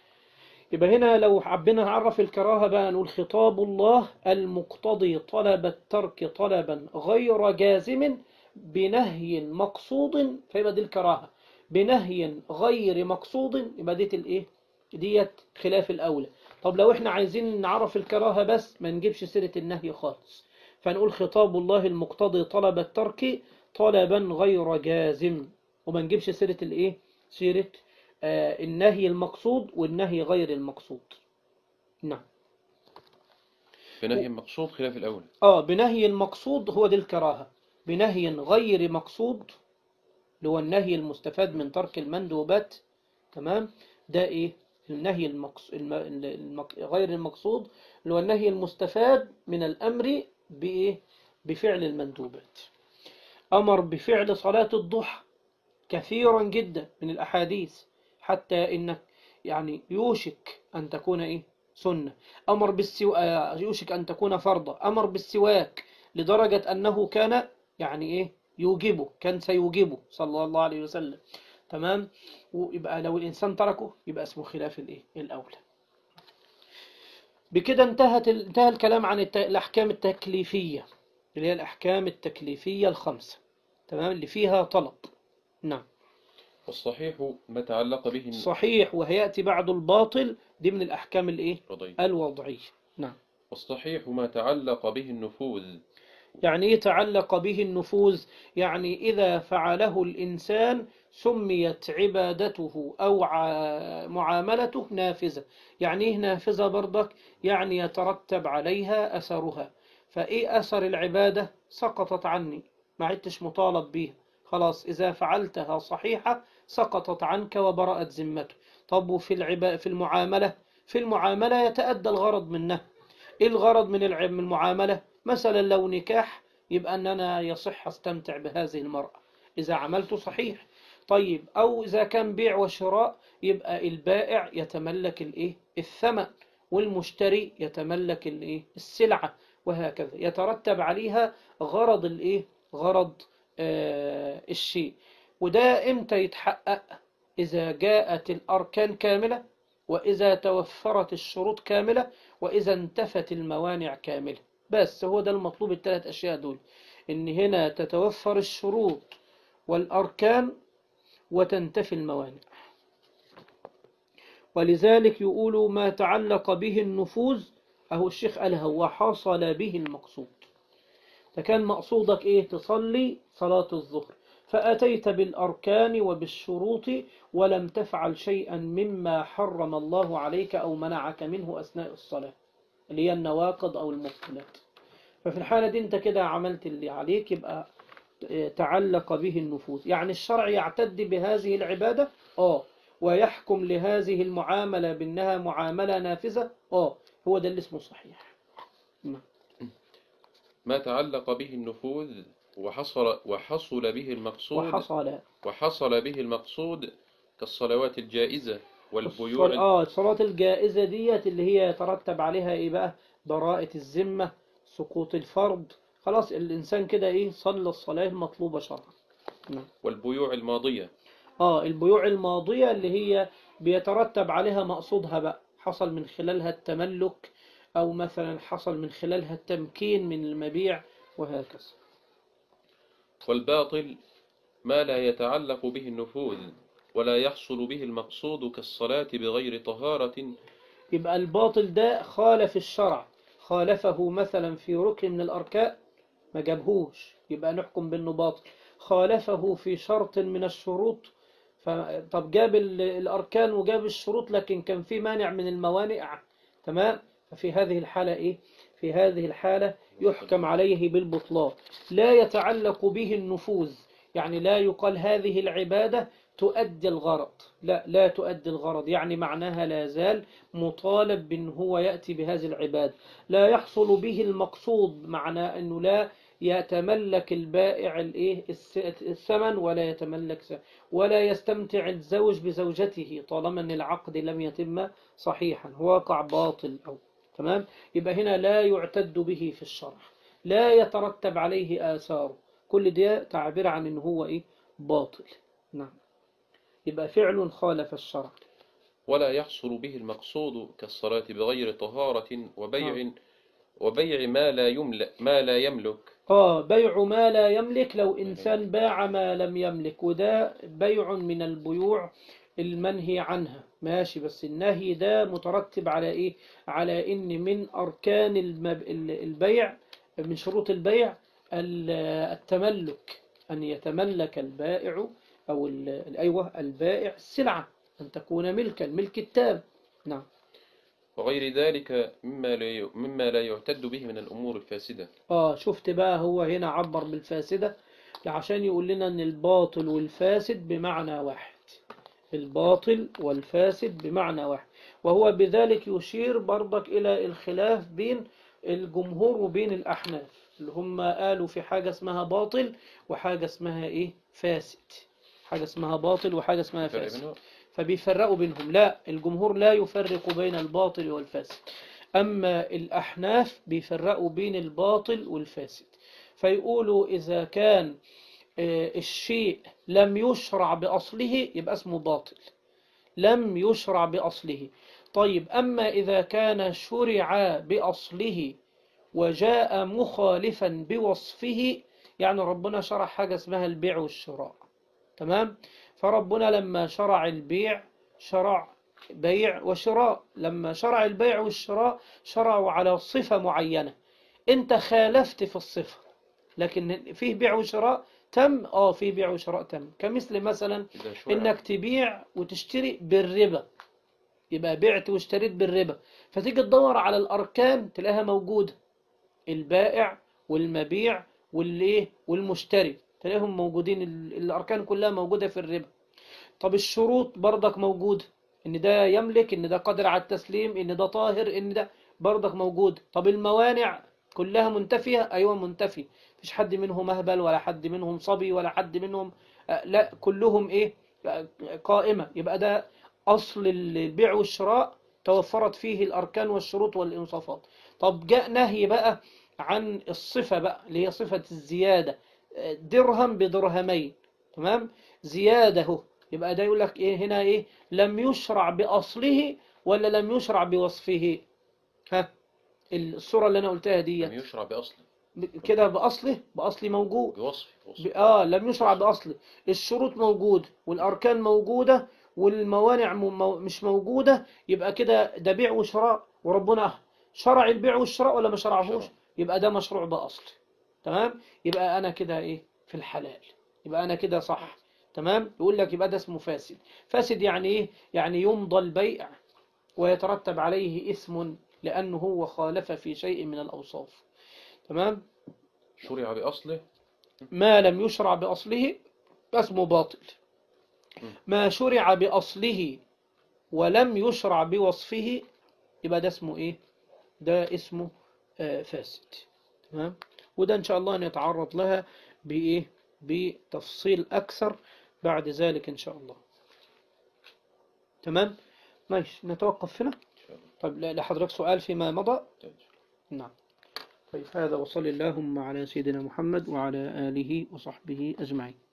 يبقى هنا لو حبينا نعرف الكراهة بقى نقول خطاب الله المقتضي طلب الترك طلبا غير جازم بنهي مقصود فيبقى دي الكراهة بنهي غير مقصود يبقى ديت الايه ديت خلاف الاولى طب لو احنا عايزين نعرف الكراهة بس ما نجيبش سيرة النهي خالص فنقول خطاب الله المقتضي طلب الترك طلبا غير جازم وما نجيبش سيرة الايه سيرة آه النهي المقصود والنهي غير المقصود نعم بنهي مقصود خلاف الأول اه بنهي المقصود هو دي الكراهة بنهي غير مقصود اللي هو النهي المستفاد من ترك المندوبات تمام ده ايه النهي المقص... الم... المق... غير المقصود اللي هو النهي المستفاد من الأمر بإيه بفعل المندوبات أمر بفعل صلاة الضحى كثيرا جدا من الأحاديث حتى إنك يعني يوشك أن تكون إيه سنة أمر بالسو... آه، يوشك أن تكون فرضا أمر بالسواك لدرجة أنه كان يعني إيه يوجبه كان سيوجبه صلى الله عليه وسلم تمام ويبقى لو الإنسان تركه يبقى اسمه خلاف الإيه الأولى بكده انتهت ال- انتهى الكلام عن الت- الأحكام التكليفية اللي هي الأحكام التكليفية الخمسة تمام اللي فيها طلب نعم والصحيح ما تعلق به صحيح وهيأتي بعد الباطل دي من الأحكام الإيه الرضي الوضعية نعم والصحيح ما تعلق به النفوذ يعني إيه تعلق به النفوذ يعني إذا فعله الإنسان سميت عبادته أو ع- معاملته نافذة يعني إيه نافذة برضك يعني يترتب عليها أثرها فإيه أثر العبادة سقطت عني ما عدتش مطالب بيها خلاص إذا فعلتها صحيحة سقطت عنك وبرأت ذمته طب وفي العبا في المعاملة في المعاملة يتأدى الغرض منها إيه الغرض من الع- من المعاملة مثلا لو نكاح يبقى أن أنا يصح أستمتع بهذه المرأة إذا عملته صحيح طيب أو إذا كان بيع وشراء يبقى البائع يتملك الإيه الثمن والمشتري يتملك الإيه السلعة وهكذا يترتب عليها غرض الإيه غرض آه الشيء وده إمتى يتحقق إذا جاءت الأركان كاملة وإذا توفرت الشروط كاملة وإذا انتفت الموانع كاملة بس هو ده المطلوب الثلاث أشياء دول إن هنا تتوفر الشروط والأركان وتنتفي الموانع ولذلك يقول ما تعلق به النفوذ أهو الشيخ قالها وحصل به المقصود فكان مقصودك إيه تصلي صلاة الظهر فأتيت بالأركان وبالشروط ولم تفعل شيئا مما حرم الله عليك أو منعك منه أثناء الصلاة اللي هي النواقض أو المبطلات ففي الحالة دي أنت كده عملت اللي عليك يبقى تعلق به النفوذ يعني الشرع يعتد بهذه العبادة آه ويحكم لهذه المعاملة بأنها معاملة نافذة آه هو ده اللي اسمه صحيح نعم. ما تعلق به النفوذ وحصل وحصل به المقصود وحصل وحصل به المقصود كالصلوات الجائزة والبيوع الصل- اه الصلاة الجائزة ديت اللي هي يترتب عليها ايه بقى براءة الذمة سقوط الفرض خلاص الإنسان كده ايه صلى الصلاة المطلوبة شرعا نعم. والبيوع الماضية اه البيوع الماضية اللي هي بيترتب عليها مقصودها بقى حصل من خلالها التملك أو مثلا حصل من خلالها التمكين من المبيع وهكذا والباطل ما لا يتعلق به النفوذ ولا يحصل به المقصود كالصلاة بغير طهارة يبقى الباطل ده خالف الشرع خالفه مثلا في ركن من الأركان ما جابهوش يبقى نحكم بأنه باطل خالفه في شرط من الشروط ف... طب جاب ال- الأركان وجاب الشروط لكن كان في مانع من الموانع تمام ففي هذه الحالة إيه في هذه الحالة يحكم عليه بالبطلان لا يتعلق به النفوذ يعني لا يقال هذه العبادة تؤدي الغرض لا لا تؤدي الغرض يعني معناها لا زال مطالب بأن هو يأتي بهذه العبادة لا يحصل به المقصود معنى أنه لا يتملك البائع الايه الس- الثمن ولا يتملك س- ولا يستمتع الزوج بزوجته طالما ان العقد لم يتم صحيحا هو واقع باطل او تمام يبقى هنا لا يعتد به في الشرع لا يترتب عليه آثاره كل ده تعبير عن ان هو ايه باطل نعم يبقى فعل خالف الشرع ولا يحصل به المقصود كالصلاة بغير طهارة وبيع وبيع ما لا يملك ما لا يملك اه بيع ما لا يملك لو إنسان باع ما لم يملك وده بيع من البيوع المنهي عنها ماشي بس النهي ده مترتب على إيه على إن من أركان المب... ال- البيع من شروط البيع ال- التملك أن يتملك البائع أو ال- أيوه البائع السلعة أن تكون ملكا ملك التام نعم وغير ذلك مما لا ي- مما لا يعتد به من الأمور الفاسدة اه شفت بقى هو هنا عبر بالفاسدة عشان يقول لنا ان الباطل والفاسد بمعنى واحد الباطل والفاسد بمعنى واحد وهو بذلك يشير برضك إلى الخلاف بين الجمهور وبين الأحناف اللي هم قالوا في حاجة اسمها باطل وحاجة اسمها إيه فاسد حاجة اسمها باطل وحاجة اسمها فرق فاسد بينهم؟ فبيفرقوا بينهم لا الجمهور لا يفرق بين الباطل والفاسد أما الأحناف بيفرقوا بين الباطل والفاسد فيقولوا إذا كان آه، الشيء لم يشرع بأصله يبقى اسمه باطل لم يشرع بأصله طيب أما إذا كان شرع بأصله وجاء مخالفا بوصفه يعني ربنا شرع حاجة اسمها البيع والشراء تمام فربنا لما شرع البيع شرع بيع وشراء لما شرع البيع والشراء شرعوا على صفة معينة انت خالفت في الصفة لكن فيه بيع وشراء تم اه فيه بيع وشراء تم كمثل مثلا إذا شرع انك تبيع وتشتري بالربا يبقى بعت واشتريت بالربا فتيجي تدور على الاركان تلاقيها موجوده البائع والمبيع والايه والمشتري تلاقيهم موجودين ال- الاركان كلها موجوده في الربا طب الشروط برضك موجوده ان ده يملك ان ده قادر على التسليم ان ده طاهر ان ده برضك موجود طب الموانع كلها منتفيه ايوه منتفيه مفيش حد منهم مهبل ولا حد منهم صبي ولا حد منهم آه، لا كلهم ايه آه، قائمه يبقى ده اصل البيع والشراء توفرت فيه الاركان والشروط والانصافات طب جاء نهي بقى عن الصفه بقى اللي هي صفه الزياده آه، درهم بدرهمين تمام زياده اهو يبقى ده يقول لك ايه هنا ايه لم يشرع باصله ولا لم يشرع بوصفه ها الصوره اللي انا قلتها دي لم يشرع بأصله كده باصله باصلي موجود بوصفه ب- بوصفه اه لم يشرع بأصله الشروط موجودة والأركان موجودة والموانع م- مو- مش موجودة يبقى كده ده بيع وشراء وربنا شرع البيع والشراء ولا ما شرعهوش شرع. يبقى ده مشروع بأصل تمام يبقى أنا كده إيه في الحلال يبقى أنا كده صح تمام يقول لك يبقى ده اسمه فاسد فاسد يعني إيه يعني يمضى البيع ويترتب عليه اسم لأنه هو خالف في شيء من الأوصاف تمام شرع بأصله ما لم يشرع بأصله اسمه باطل ما شرع بأصله ولم يشرع بوصفه يبقى ده اسمه ايه ده اسمه آه فاسد تمام وده ان شاء الله نتعرض لها بايه بتفصيل اكثر بعد ذلك ان شاء الله تمام ماشي نتوقف هنا إن شاء الله طيب لا- لحضرتك سؤال فيما مضى طيب. نعم طيب هذا وصل اللهم على سيدنا محمد وعلى آله وصحبه أجمعين